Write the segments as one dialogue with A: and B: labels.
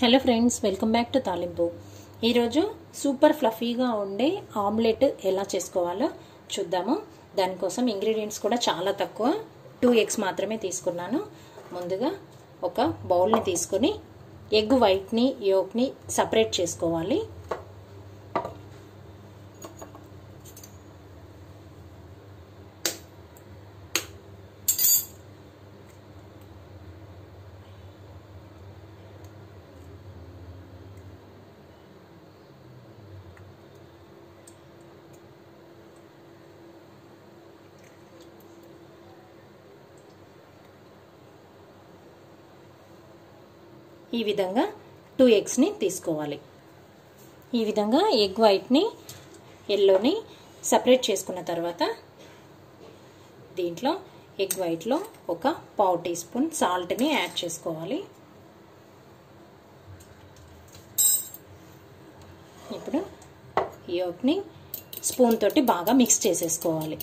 A: hello friends welcome back to తాలింపు ఈరోజు super ఫ్లఫీగా ఉండే ఆమ్లెట్ ఎలా చేసుకోవాలో చూద్దాము దానికోసం ఇంగ్రీడియంట్స్ కూడా చాలా తక్కువ టూ ఎగ్స్ మాత్రమే తీసుకున్నాను ముందుగా ఒక బౌల్ని తీసుకొని ఎగ్ వైట్ని యోక్ని సపరేట్ చేసుకోవాలి ఈ విధంగా టూ ఎగ్స్ని తీసుకోవాలి ఈ విధంగా ఎగ్ వైట్ని ఎల్లోని సపరేట్ చేసుకున్న తర్వాత దీంట్లో ఎగ్ వైట్లో ఒక పావు టీ స్పూన్ సాల్ట్ని యాడ్ చేసుకోవాలి ఇప్పుడు యోక్ని స్పూన్ తోటి బాగా మిక్స్ చేసేసుకోవాలి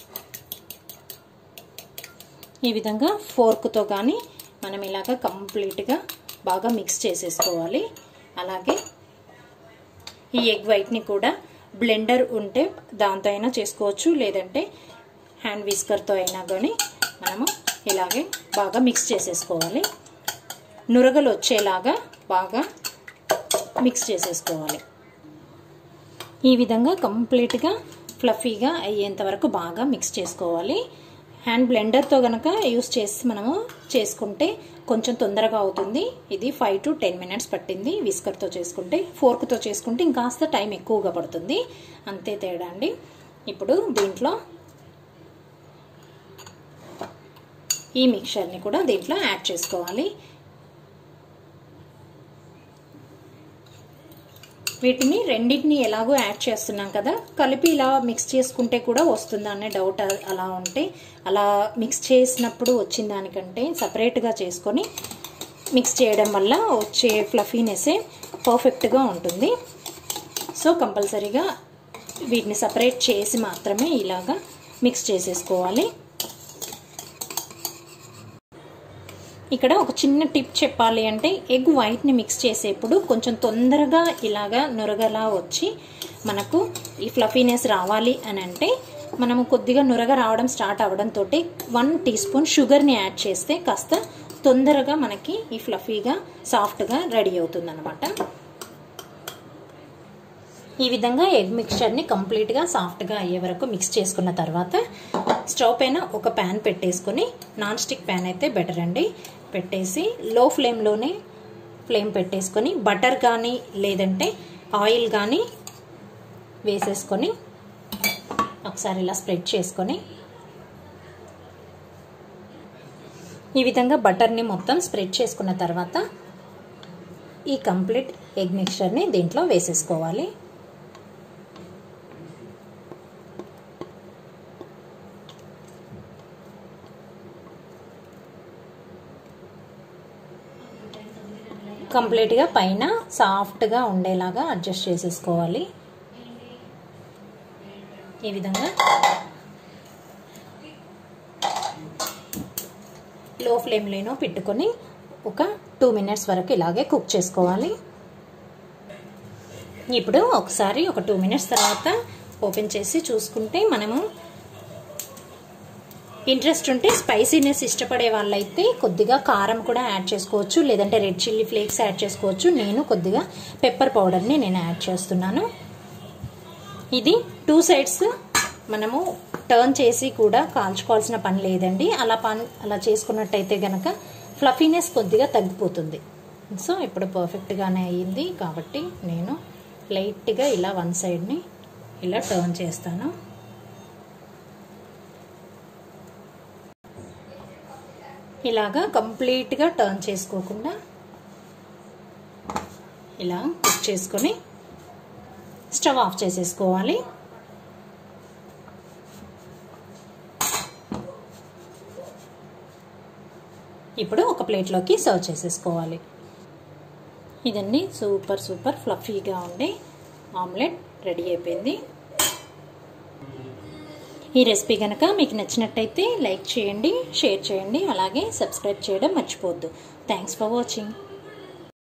A: ఈ విధంగా ఫోర్క్తో కానీ మనం ఇలాగ కంప్లీట్గా బాగా మిక్స్ చేసేసుకోవాలి అలాగే ఈ ఎగ్ వైట్ని కూడా బ్లెండర్ ఉంటే దాంతో అయినా చేసుకోవచ్చు లేదంటే హ్యాండ్ విస్కర్తో అయినా కానీ మనము ఇలాగే బాగా మిక్స్ చేసేసుకోవాలి నురగలు వచ్చేలాగా బాగా మిక్స్ చేసేసుకోవాలి ఈ విధంగా కంప్లీట్గా ఫ్లఫీగా అయ్యేంత వరకు బాగా మిక్స్ చేసుకోవాలి హ్యాండ్ బ్లెండర్తో కనుక యూస్ చేసి మనము చేసుకుంటే కొంచెం తొందరగా అవుతుంది ఇది ఫైవ్ టు టెన్ మినిట్స్ పట్టింది విస్కర్తో చేసుకుంటే ఫోర్క్తో చేసుకుంటే ఇంకాస్త టైం ఎక్కువగా పడుతుంది అంతే తేడా అండి ఇప్పుడు దీంట్లో ఈ మిక్చర్ని కూడా దీంట్లో యాడ్ చేసుకోవాలి వీటిని రెండింటిని ఎలాగో యాడ్ చేస్తున్నాం కదా కలిపి ఇలా మిక్స్ చేసుకుంటే కూడా వస్తుందా అనే డౌట్ అలా ఉంటే అలా మిక్స్ చేసినప్పుడు వచ్చిన దానికంటే సపరేట్గా చేసుకొని మిక్స్ చేయడం వల్ల వచ్చే ఫ్లఫీనెస్సే పర్ఫెక్ట్గా ఉంటుంది సో కంపల్సరీగా వీటిని సపరేట్ చేసి మాత్రమే ఇలాగా మిక్స్ చేసేసుకోవాలి ఇక్కడ ఒక చిన్న టిప్ చెప్పాలి అంటే ఎగ్ వైట్ని మిక్స్ చేసేప్పుడు కొంచెం తొందరగా ఇలాగా నురగలా వచ్చి మనకు ఈ ఫ్లఫీనెస్ రావాలి అని అంటే మనము కొద్దిగా నురగ రావడం స్టార్ట్ అవ్వడంతో వన్ టీ స్పూన్ షుగర్ని యాడ్ చేస్తే కాస్త తొందరగా మనకి ఈ ఫ్లఫీగా సాఫ్ట్గా రెడీ అవుతుంది అనమాట ఈ విధంగా ఎగ్ మిక్చర్ని కంప్లీట్గా సాఫ్ట్గా అయ్యే వరకు మిక్స్ చేసుకున్న తర్వాత స్టవ్ పైన ఒక ప్యాన్ పెట్టేసుకొని నాన్ స్టిక్ ప్యాన్ అయితే బెటర్ అండి పెట్టేసి లో ఫ్లేమ్లోనే ఫ్లేమ్ పెట్టేసుకొని బటర్ కానీ లేదంటే ఆయిల్ కానీ వేసేసుకొని ఒకసారి ఇలా స్ప్రెడ్ చేసుకొని ఈ విధంగా బటర్ని మొత్తం స్ప్రెడ్ చేసుకున్న తర్వాత ఈ కంప్లీట్ ఎగ్ మిక్చర్ని దీంట్లో వేసేసుకోవాలి కంప్లీట్గా పైన సాఫ్ట్గా ఉండేలాగా అడ్జస్ట్ చేసేసుకోవాలి ఈ విధంగా లో ఫ్లేమ్లోనో పెట్టుకొని ఒక టూ మినిట్స్ వరకు ఇలాగే కుక్ చేసుకోవాలి ఇప్పుడు ఒకసారి ఒక టూ మినిట్స్ తర్వాత ఓపెన్ చేసి చూసుకుంటే మనము ఇంట్రెస్ట్ ఉంటే స్పైసీనెస్ ఇష్టపడే వాళ్ళైతే కొద్దిగా కారం కూడా యాడ్ చేసుకోవచ్చు లేదంటే రెడ్ చిల్లీ ఫ్లేక్స్ యాడ్ చేసుకోవచ్చు నేను కొద్దిగా పెప్పర్ పౌడర్ని నేను యాడ్ చేస్తున్నాను ఇది టూ సైడ్స్ మనము టర్న్ చేసి కూడా కాల్చుకోవాల్సిన పని లేదండి అలా పని అలా చేసుకున్నట్టయితే గనక ఫ్లఫీనెస్ కొద్దిగా తగ్గిపోతుంది సో ఇప్పుడు పర్ఫెక్ట్గానే అయ్యింది కాబట్టి నేను లైట్గా ఇలా వన్ సైడ్ని ఇలా టర్న్ చేస్తాను ఇలాగా కంప్లీట్గా టర్న్ చేసుకోకుండా ఇలా కుక్ చేసుకొని స్టవ్ ఆఫ్ చేసేసుకోవాలి ఇప్పుడు ఒక ప్లేట్లోకి సర్వ్ చేసేసుకోవాలి ఇదండి సూపర్ సూపర్ ఫ్లఫీగా ఉండే ఆమ్లెట్ రెడీ అయిపోయింది ఈ రెసిపీ కనుక మీకు నచ్చినట్టయితే లైక్ చేయండి షేర్ చేయండి అలాగే సబ్స్క్రైబ్ చేయడం మర్చిపోవద్దు థ్యాంక్స్ ఫర్ వాచింగ్